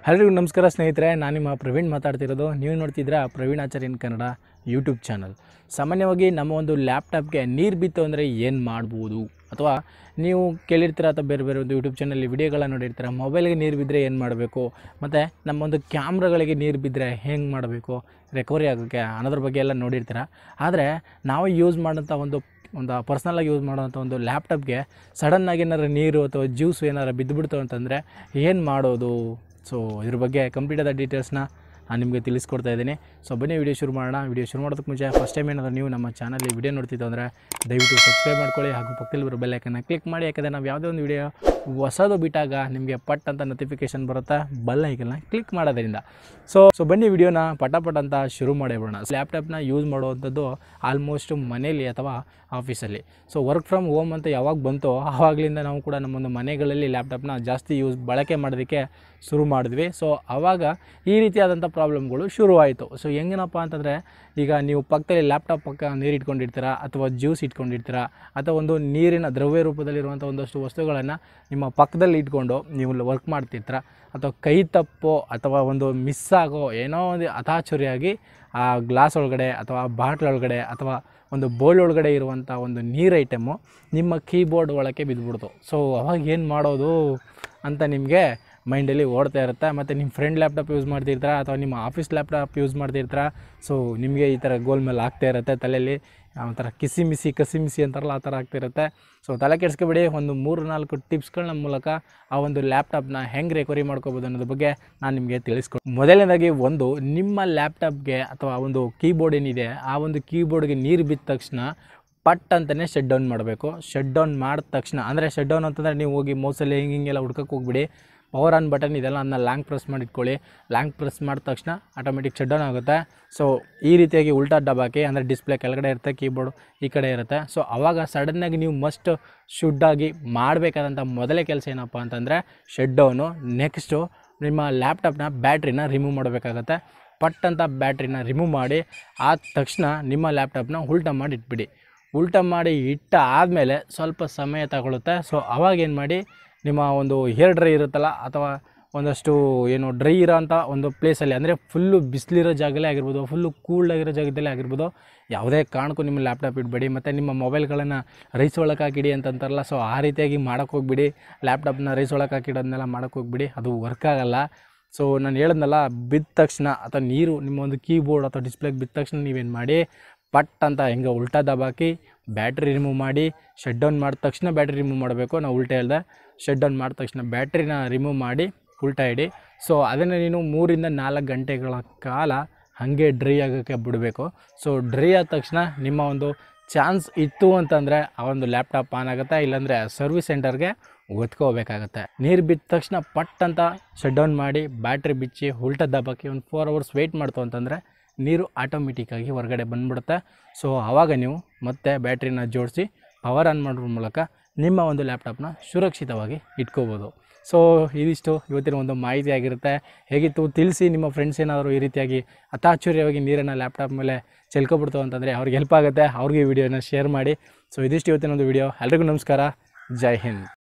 ಎಲ್ರಿಗೂ ನಮಸ್ಕಾರ ಸ್ನೇಹಿತರೆ ನಾನು ನಿಮ್ಮ ಪ್ರವೀಣ್ ಮಾತಾಡ್ತಿರೋದು ನೀವು ನೋಡ್ತಿದ್ದೀರಾ ಪ್ರವೀಣ್ ಆಚಾರ್ಯನ್ ಕನ್ನಡ ಯೂಟ್ಯೂಬ್ ಚಾನಲ್ ಸಾಮಾನ್ಯವಾಗಿ ನಮ್ಮ ಒಂದು ಲ್ಯಾಪ್ಟಾಪ್ಗೆ ನೀರು ಬಿತ್ತು ಅಂದರೆ ಏನು ಮಾಡ್ಬೋದು ಅಥವಾ ನೀವು ಕೇಳಿರ್ತೀರ ಅಥವಾ ಬೇರೆ ಬೇರೆ ಒಂದು ಯೂಟ್ಯೂಬ್ ಚಾನಲ್ಲಿ ವಿಡಿಯೋಗಳನ್ನ ನೋಡಿರ್ತೀರ ಮೊಬೈಲ್ಗೆ ನೀರು ಬಿದ್ದರೆ ಏನು ಮಾಡಬೇಕು ಮತ್ತು ನಮ್ಮೊಂದು ಕ್ಯಾಮ್ರಾಗಳಿಗೆ ನೀರು ಬಿದ್ದರೆ ಹೆಂಗೆ ಮಾಡಬೇಕು ರಿಕವರಿ ಆಗೋಕ್ಕೆ ಅನ್ನೋದ್ರ ಬಗ್ಗೆ ಎಲ್ಲ ನೋಡಿರ್ತೀರ ಆದರೆ ನಾವು ಯೂಸ್ ಮಾಡೋಂಥ ಒಂದು ಒಂದು ಪರ್ಸ್ನಲಾಗಿ ಯೂಸ್ ಮಾಡೋವಂಥ ಒಂದು ಲ್ಯಾಪ್ಟಾಪ್ಗೆ ಸಡನ್ನಾಗಿ ಏನಾರು ನೀರು ಅಥವಾ ಜ್ಯೂಸ್ ಏನಾರು ಬಿದ್ದುಬಿಡ್ತು ಅಂತಂದರೆ ಏನು ಮಾಡೋದು ಸೊ ಇದ್ರ ಬಗ್ಗೆ ಕಂಪ್ಲೀಟ್ ಆದ ಡೀಟೇಲ್ಸ್ನ ನಾನು ನಿಮಗೆ ತಿಳಿಸ್ಕೊಡ್ತಾ ಇದ್ದೀನಿ ಸೊ ಬನ್ನಿ ವಿಡಿಯೋ ಶುರು ಮಾಡೋಣ ವಿಡಿಯೋ ಶುರು ಮಾಡೋದಕ್ಕೆ ಮುಂಚೆ ಫಸ್ಟ್ ಟೈಮ್ ಏನಾದರೂ ನೀವು ನಮ್ಮ ಚಾನಲ್ಲಿ ವಿಡಿಯೋ ನೋಡ್ತಿದ್ದು ಅಂದರೆ ದಯವಿಟ್ಟು ಸಬ್ಸ್ಕ್ರೈಬ್ ಮಾಡ್ಕೊಳ್ಳಿ ಹಾಗೂ ಪಕ್ಕದಲ್ಲಿ ಬರೋ ಬೆಲ್ಲೈಕನ್ನ ಕ್ಲಿಕ್ ಮಾಡಿ ಯಾಕಂದರೆ ನಾವು ಯಾವುದೇ ಒಂದು ವಿಡಿಯೋ ಹೊಸದು ಬಿಟ್ಟಾಗ ನಿಮಗೆ ಪಟ್ ಅಂತ ನೋಟಿಫಿಕೇಶನ್ ಬರುತ್ತಾ ಬೆಲ್ಲೈಕನ್ನ ಕ್ಲಿಕ್ ಮಾಡೋದ್ರಿಂದ ಸೊ ಸೊ ಬನ್ನಿ ವಿಡಿಯೋನ ಪಟ ಪಟ್ ಅಂತ ಶುರು ಮಾಡಿಬಿಡೋಣ ಲ್ಯಾಪ್ಟಾಪ್ನ ಯೂಸ್ ಮಾಡುವಂಥದ್ದು ಆಲ್ಮೋಸ್ಟ್ ಮನೇಲಿ ಅಥವಾ ಆಫೀಸಲ್ಲಿ ಸೊ ವರ್ಕ್ ಫ್ರಮ್ ಹೋಮ್ ಅಂತ ಯಾವಾಗ ಬಂತೋ ಆವಾಗಲಿಂದ ನಾವು ಕೂಡ ನಮ್ಮೊಂದು ಮನೆಗಳಲ್ಲಿ ಲ್ಯಾಪ್ಟಾಪ್ನ ಜಾಸ್ತಿ ಯೂಸ್ ಬಳಕೆ ಮಾಡೋದಕ್ಕೆ ಶುರು ಮಾಡಿದ್ವಿ ಸೊ ಆವಾಗ ಈ ರೀತಿಯಾದಂಥ ಪ್ರಾಬ್ಲಮ್ಗಳು ಶುರುವಾಯಿತು ಸೊ ಹೆಂಗೇನಪ್ಪ ಅಂತಂದರೆ ಈಗ ನೀವು ಪಕ್ಕದಲ್ಲಿ ಲ್ಯಾಪ್ಟಾಪ್ ಪಕ್ಕ ನೀರು ಇಟ್ಕೊಂಡಿರ್ತೀರ ಅಥವಾ ಜ್ಯೂಸ್ ಇಟ್ಕೊಂಡಿರ್ತೀರ ಅಥವಾ ಒಂದು ನೀರಿನ ದ್ರವ್ಯ ರೂಪದಲ್ಲಿರುವಂಥ ಒಂದಷ್ಟು ವಸ್ತುಗಳನ್ನು ನಿಮ್ಮ ಪಕ್ಕದಲ್ಲಿ ಇಟ್ಕೊಂಡು ನೀವು ವರ್ಕ್ ಮಾಡ್ತಿರ್ತೀರ ಅಥವಾ ಕೈ ತಪ್ಪೋ ಅಥವಾ ಒಂದು ಮಿಸ್ ಆಗೋ ಏನೋ ಒಂದು ಅತಾಚುರಿಯಾಗಿ ಆ ಗ್ಲಾಸ್ ಒಳಗಡೆ ಅಥವಾ ಬಾಟ್ಲ್ ಒಳಗಡೆ ಅಥವಾ ಒಂದು ಬೋಲ್ ಒಳಗಡೆ ಇರುವಂಥ ಒಂದು ನೀರು ಐಟಮು ನಿಮ್ಮ ಕೀಬೋರ್ಡ್ ಒಳಗೆ ಬಿದ್ದುಬಿಡ್ತು ಸೊ ಅವಾಗ ಏನು ಮಾಡೋದು ಅಂತ ನಿಮಗೆ ಮೈಂಡಲ್ಲಿ ಓಡ್ತಾ ಇರುತ್ತೆ ಮತ್ತು ನಿಮ್ಮ ಫ್ರೆಂಡ್ ಲ್ಯಾಪ್ಟಾಪ್ ಯೂಸ್ ಮಾಡ್ತಿರ್ತೀರ ಅಥವಾ ನಿಮ್ಮ ಆಫೀಸ್ ಲ್ಯಾಪ್ಟಾಪ್ ಯೂಸ್ ಮಾಡ್ತಿರ್ತೀರ ಸೊ ನಿಮಗೆ ಈ ಥರ ಗೋಲ್ ಮೇಲೆ ಆಗ್ತಾ ಇರುತ್ತೆ ತಲೆಯಲ್ಲಿ ಒಂಥರ ಕಿಸಿ ಮಿಸಿ ಕಸಿ ಮಿಸಿ ಅಂತಾರಲ್ಲ ಆ ಥರ ಆಗ್ತಿರುತ್ತೆ ಸೊ ತಲೆ ಕೆಡಿಸ್ಕೊಬೇಡಿ ಒಂದು ಮೂರು ನಾಲ್ಕು ಟಿಪ್ಸ್ಗಳನ್ನ ಮೂಲಕ ಆ ಒಂದು ಲ್ಯಾಪ್ಟಾಪ್ನ ಹೆಂಗೆ ರಿಕವರಿ ಮಾಡ್ಕೋಬೋದು ಅನ್ನೋದ್ರ ಬಗ್ಗೆ ನಾನು ನಿಮಗೆ ತಿಳಿಸ್ಕೊಡು ಮೊದಲನೇದಾಗಿ ಒಂದು ನಿಮ್ಮ ಲ್ಯಾಪ್ಟಾಪ್ಗೆ ಅಥವಾ ಒಂದು ಕೀಬೋರ್ಡ್ ಏನಿದೆ ಆ ಒಂದು ಕೀಬೋರ್ಡ್ಗೆ ನೀರು ಬಿದ್ದ ತಕ್ಷಣ ಪಟ್ ಅಂತಲೇ ಶಟ್ ಡೌನ್ ಮಾಡಬೇಕು ಶಟ್ ಡೌನ್ ಮಾಡಿದ ತಕ್ಷಣ ಅಂದರೆ ಶಟ್ ಡೌನ್ ಅಂತಂದರೆ ನೀವು ಹೋಗಿ ಮೌಸಲ್ಲಿ ಹಿಂಗೆ ಹಿಂಗೆಲ್ಲ ಹುಡ್ಕಕ್ಕೆ ಹೋಗ್ಬಿಡಿ ಪವರ್ ಆನ್ ಬಟನ್ ಇದೆಲ್ಲ ಅದನ್ನ ಲ್ಯಾಂಗ್ ಪ್ರೆಸ್ ಮಾಡಿ ಇಟ್ಕೊಳ್ಳಿ ಲ್ಯಾಂಗ್ ಪ್ರೆಸ್ ಮಾಡಿದ ತಕ್ಷಣ ಆಟೋಮೆಟಿಕ್ ಶಟ್ ಡೌನ್ ಆಗುತ್ತೆ ಸೊ ಈ ರೀತಿಯಾಗಿ ಉಲ್ಟಾ ಡಬ್ಬಾಕಿ ಅಂದರೆ ಡಿಸ್ಪ್ಲೇ ಕೆಳಗಡೆ ಇರುತ್ತೆ ಕೀಬೋರ್ಡ್ ಈ ಕಡೆ ಇರುತ್ತೆ ಸೊ ಆವಾಗ ಸಡನ್ನಾಗಿ ನೀವು ಮಸ್ಟ್ ಶುಡ್ಡಾಗಿ ಮಾಡಬೇಕಾದಂಥ ಮೊದಲೇ ಕೆಲಸ ಏನಪ್ಪ ಅಂತಂದರೆ ಶಟ್ ಡೌನು ನೆಕ್ಸ್ಟು ನಿಮ್ಮ ಲ್ಯಾಪ್ಟಾಪ್ನ ಬ್ಯಾಟ್ರಿನ ರಿಮೂವ್ ಮಾಡಬೇಕಾಗತ್ತೆ ಪಟ್ ಅಂತ ಬ್ಯಾಟ್ರಿನ ರಿಮೂವ್ ಮಾಡಿ ಆದ ತಕ್ಷಣ ನಿಮ್ಮ ಲ್ಯಾಪ್ಟಾಪ್ನ ಉಲ್ಟಾ ಮಾಡಿ ಇಟ್ಬಿಡಿ ಉಲ್ಟಾ ಮಾಡಿ ಇಟ್ಟ ಆದಮೇಲೆ ಸ್ವಲ್ಪ ಸಮಯ ತಗೊಳುತ್ತೆ ಸೊ ಅವಾಗ ಏನು ಮಾಡಿ ನಿಮ್ಮ ಒಂದು ಹೇರ್ ಡ್ರೈ ಇರುತ್ತಲ್ಲ ಅಥವಾ ಒಂದಷ್ಟು ಏನು ಡ್ರೈ ಇರೋಂಥ ಒಂದು ಪ್ಲೇಸಲ್ಲಿ ಅಂದರೆ ಫುಲ್ಲು ಬಿಸಿಲಿರೋ ಜಾಗದಲ್ಲೇ ಆಗಿರ್ಬೋದು ಫುಲ್ಲು ಕೂಲ್ಡ್ ಆಗಿರೋ ಜಾಗದಲ್ಲೇ ಆಗಿರ್ಬೋದು ಯಾವುದೇ ಕಾರಣಕ್ಕೂ ನಿಮ್ಮ ಲ್ಯಾಪ್ಟಾಪ್ ಇಡಬೇಡಿ ಮತ್ತು ನಿಮ್ಮ ಮೊಬೈಲ್ಗಳನ್ನು ರೈಸ್ ಒಳಗೆ ಹಾಕಿಡಿ ಅಂತಂತಾರಲ್ಲ ಸೊ ಆ ರೀತಿಯಾಗಿ ಮಾಡೋಕ್ಕೆ ಹೋಗ್ಬಿಡಿ ಲ್ಯಾಪ್ಟಾಪ್ನ ರೈಸ್ ಒಳಗೆ ಹಾಕಿಡೋದನ್ನೆಲ್ಲ ಮಾಡೋಕ್ಕೆ ಹೋಗ್ಬಿಡಿ ಅದು ವರ್ಕ್ ಆಗಲ್ಲ ಸೊ ನಾನು ಹೇಳಿದ್ನಲ್ಲ ಬಿದ್ದ ತಕ್ಷಣ ಅಥವಾ ನೀರು ನಿಮ್ಮ ಒಂದು ಕೀಬೋರ್ಡ್ ಅಥವಾ ಡಿಸ್ಪ್ಲೇಗೆ ಬಿದ್ದ ತಕ್ಷಣ ನೀವೇನು ಮಾಡಿ ಪಟ್ ಅಂತ ಹಿಂಗೆ ಉಲ್ಟಾ ದಬಾಕಿ ಬ್ಯಾಟ್ರಿ ರಿಮೂವ್ ಮಾಡಿ ಶಟ್ ಡೌನ್ ಮಾಡಿದ ತಕ್ಷಣ ಬ್ಯಾಟ್ರಿ ರಿಮೂವ್ ಮಾಡಬೇಕು ನಾವು ಉಲ್ಟಾ ಹೇಳ್ದೆ ಶಟ್ ಡೌನ್ ಮಾಡಿದ ತಕ್ಷಣ ಬ್ಯಾಟ್ರಿನ ರಿಮೂವ್ ಮಾಡಿ ಉಲ್ಟಾ ಇಡಿ ಸೊ ಅದನ್ನು ನೀನು ಮೂರಿಂದ ನಾಲ್ಕು ಗಂಟೆಗಳ ಕಾಲ ಹಾಗೆ ಡ್ರೈ ಆಗೋಕ್ಕೆ ಬಿಡಬೇಕು ಸೊ ಡ್ರೈ ಆದ ತಕ್ಷಣ ನಿಮ್ಮ ಒಂದು ಚಾನ್ಸ್ ಇತ್ತು ಅಂತಂದರೆ ಆ ಒಂದು ಲ್ಯಾಪ್ಟಾಪ್ ಆನ್ ಆಗುತ್ತೆ ಇಲ್ಲಾಂದರೆ ಸರ್ವಿಸ್ ಸೆಂಟರ್ಗೆ ಒತ್ಕೋಬೇಕಾಗತ್ತೆ ನೀರು ಬಿದ್ದ ತಕ್ಷಣ ಪಟ್ ಅಂತ ಶಟ್ ಡೌನ್ ಮಾಡಿ ಬ್ಯಾಟ್ರಿ ಬಿಚ್ಚಿ ಉಲ್ಟಾ ದಬ್ಬಾಕಿ ಒಂದು ಫೋರ್ ಅವರ್ಸ್ ವೆಯ್ಟ್ ಮಾಡ್ತು ಅಂತಂದರೆ ನೀರು ಆಟೋಮೆಟಿಕ್ಕಾಗಿ ಹೊರಗಡೆ ಬಂದ್ಬಿಡುತ್ತೆ ಸೊ ಆವಾಗ ನೀವು ಮತ್ತೆ ಬ್ಯಾಟ್ರಿನ ಜೋಡಿಸಿ ಪವರ್ ಆನ್ ಮಾಡೋದ್ರ ಮೂಲಕ ನಿಮ್ಮ ಒಂದು ಲ್ಯಾಪ್ಟಾಪ್ನ ಸುರಕ್ಷಿತವಾಗಿ ಇಟ್ಕೋಬೋದು ಸೊ ಇದಿಷ್ಟು ಇವತ್ತಿನ ಒಂದು ಮಾಹಿತಿ ಆಗಿರುತ್ತೆ ಹೇಗಿತ್ತು ತಿಳಿಸಿ ನಿಮ್ಮ ಫ್ರೆಂಡ್ಸ್ ಏನಾದರೂ ಈ ರೀತಿಯಾಗಿ ಅತಾಚುರ್ಯವಾಗಿ ನೀರನ್ನು ಲ್ಯಾಪ್ಟಾಪ್ ಮೇಲೆ ಚೆಲ್ಕೊಬಿಡ್ತು ಅಂತಂದರೆ ಅವ್ರಿಗೆ ಹೆಲ್ಪ್ ಆಗುತ್ತೆ ಅವ್ರಿಗೆ ಈ ವಿಡಿಯೋನ ಶೇರ್ ಮಾಡಿ ಸೊ ಇದಿಷ್ಟು ಇವತ್ತಿನ ಒಂದು ವಿಡಿಯೋ ಎಲ್ರಿಗೂ ನಮಸ್ಕಾರ ಜೈ ಹಿಂದ್